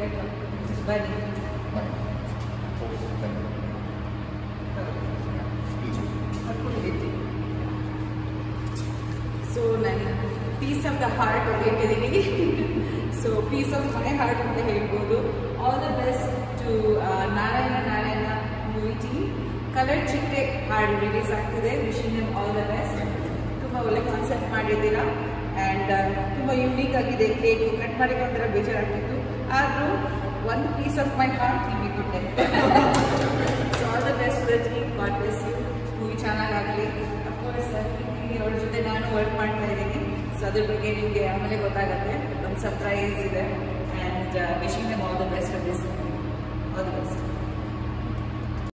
ಬನ್ನಿ ಸೊ ನನ್ನ peace of the heart ಹೇಳಿದ್ದೀನಿ so peace of my heart ಅಂತ ಹೇಳ್ಬೋದು all the best to Narayana Narayana movie team colour ಚಿಟ್ಟೆ ಹಾಡು ರಿಲೀಸ್ ಆಗ್ತಿದೆ wishing them all the best ತುಂಬ ಒಳ್ಳೆ ಕಾನ್ಸೆಪ್ಟ್ ಮಾಡಿದ್ದೀರಾ ಆ್ಯಂಡ್ ತುಂಬ ಯೂನಿಕ್ ಆಗಿದೆ ಕೇಕ್ ಕಟ್ ಮಾಡಿದ್ರೆ ಒಂಥರ ಬೇಜಾರಾಗ್ತಿತ್ತು ಆದರೂ ಒಂದು ಪೀಸ್ ಆಫ್ ಮೈ ಹಾರ್ಟ್ ನಿಮಗೆ ಕೊಟ್ಟೆ so all the best the team god bless you movie ಚೆನ್ನಾಗಾಗಲಿ ಅಫ್ಕೋರ್ಸ್ ಅವ್ರ ಜೊತೆ ನಾನು ವರ್ಕ್ ಮಾಡ್ತಾ ಇದ್ದೀನಿ ಸೊ ಅದ್ರ ಬಗ್ಗೆ ನಿಮಗೆ ಆಮೇಲೆ ಗೊತ್ತಾಗುತ್ತೆ ಒಂದು ಸರ್ಪ್ರೈಸ್ ಇದೆ and wishing them all the best of this